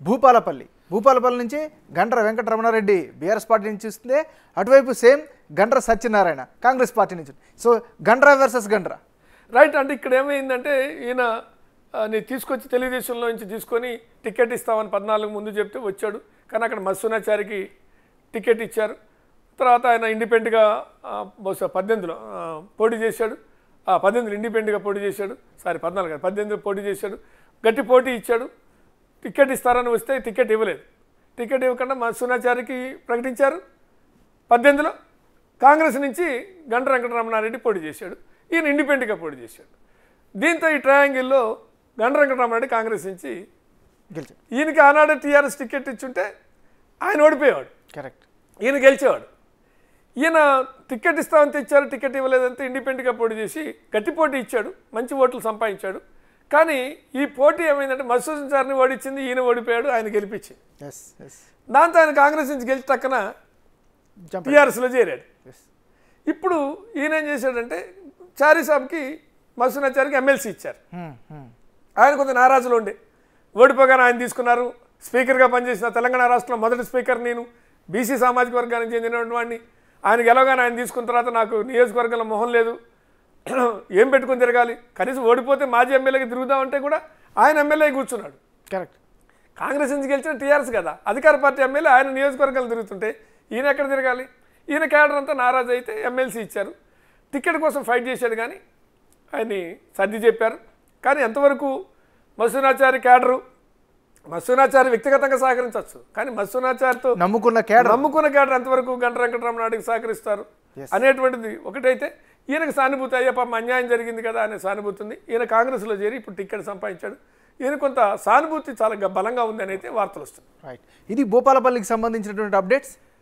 భూపాలపల్లి భూపాలపల్లి నుంచి Gandra Venkataramana Reddy BRS party నుంచి చూస్తే అటువైపు సేమ్ గండ్ర సత్యనారాయణ కాంగ్రెస్ పార్టీ నుంచి so Gandra versus Gandra right అంటే ఇక్కడ ఏమైందంటే ఈయన ఆ, నేను తీసుకొచ్చి తెలుగుదేశంలో నుంచి తీసుకొని టికెట్ ఇస్తామని పద్నాలుగు ముందు చెప్తే వచ్చాడు కానీ అక్కడ మత్స్సునాచారికి టికెట్ ఇచ్చారు తర్వాత ఆయన ఇండిపెండెంట్గా ఆ, బహుశా పద్దెనిమిదిలో ఆ, పోటీ చేశాడు ఆ, పద్దెనిమిదిలో ఇండిపెండెంట్గా పోటీ చేశాడు సారీ పద్నాలుగు కాదు పద్దెనిమిదిలో పోటీ చేశాడు గట్టి పోటీ ఇచ్చాడు టికెట్ ఇస్తారని వస్తే టికెట్ ఇవ్వలేదు టికెట్ ఇవ్వకుండా మత్స్సునాచారికి ప్రకటించారు పద్దెనిమిదిలో కాంగ్రెస్ నుంచి గంట వెంకటరమణారెడ్డి పోటీ చేశాడు ఈయన ఇండిపెండెంట్గా పోటీ చేశాడు దీంతో ఈ ట్రయాంగిల్లో గంట వెంకటరమణారెడ్డి కాంగ్రెస్ నుంచి గెలిచారు ఈయనకి ఆనాడే టీఆర్ఎస్ టికెట్ ఇచ్చుంటే ఆయన ఓడిపోయేవాడు కరెక్ట్ ఈయన గెలిచేవాడు ఈయన టికెట్ ఇస్తామని తెచ్చారు టికెట్ ఇవ్వలేదంటే ఇండిపెండెంట్గా పోటీ చేసి గట్టి పోటీ ఇచ్చాడు మంచి ఓట్లు సంపాదించాడు కానీ ఈ పోటీ ఏమైందంటే మసూద్ సార్ని ఓడించింది ఈయన ఓడిపోయాడు ఆయన గెలిపించింది ఎస్ ఎస్ దాంతో ఆయన కాంగ్రెస్ నుంచి గెలిచి టక్కన జంప్ టీఆర్ఎస్లో చేరాడు ఎస్ ఇప్పుడు ఈయన ఏం చేశాడంటే చారీ సాబ్కి మసూనాచారికి ఎమ్మెల్సీ ఇచ్చారు ఆయన కొంత నారాజులో ఉండే ఓడిపోగానే ఆయన తీసుకున్నారు స్పీకర్గా పనిచేసిన తెలంగాణ రాష్ట్రంలో మొదటి స్పీకర్ నేను బీసీ సామాజిక వర్గానికి చెందినటువంటి వాడిని ఆయన గెలవగానే ఆయన తీసుకున్న తర్వాత నాకు నియోజకవర్గంలో మొహం లేదు ఏం పెట్టుకుని తిరగాలి కనీసం ఓడిపోతే మాజీ ఎమ్మెల్యేకి తిరుగుదామంటే కూడా ఆయన ఎమ్మెల్యే కూర్చున్నాడు కరెక్ట్ కాంగ్రెస్ నుంచి గెలిచిన టీఆర్ఎస్ కదా అధికార పార్టీ ఎమ్మెల్యే ఆయన నియోజకవర్గాలు తిరుగుతుంటే ఈయన ఎక్కడ తిరగాలి ఈయన క్యాడర్ అంతా నారాజు అయితే ఎమ్మెల్సీ ఇచ్చారు టికెట్ కోసం ఫైట్ చేశాడు కానీ ఆయన్ని సర్ది చెప్పారు కానీ ఎంతవరకు మసూనాచారి క్యాడరు మసూనాచారి వ్యక్తిగతంగా సహకరించవచ్చు కానీ మసూనాచారితో నమ్ముకున్న కేడర్ నమ్ముకున్న క్యాడర్ ఎంతవరకు గంట వెంకటరమణాడికి సహకరిస్తారు Yes. అనేటువంటిది ఒకటైతే ఈయనకు సానుభూతి అయ్యే పాపం అన్యాయం జరిగింది కదా అనే సానుభూతి ఉంది ఈయన కాంగ్రెస్లో చేరి ఇప్పుడు టికెట్ సంపాదించాడు ఈయన కొంత సానుభూతి చాలా గ- బలంగా ఉంది అని అయితే వార్తలు వస్తుంది రైట్ ఇది భూపాలపల్లికి సంబంధించినటువంటి అప్డేట్స్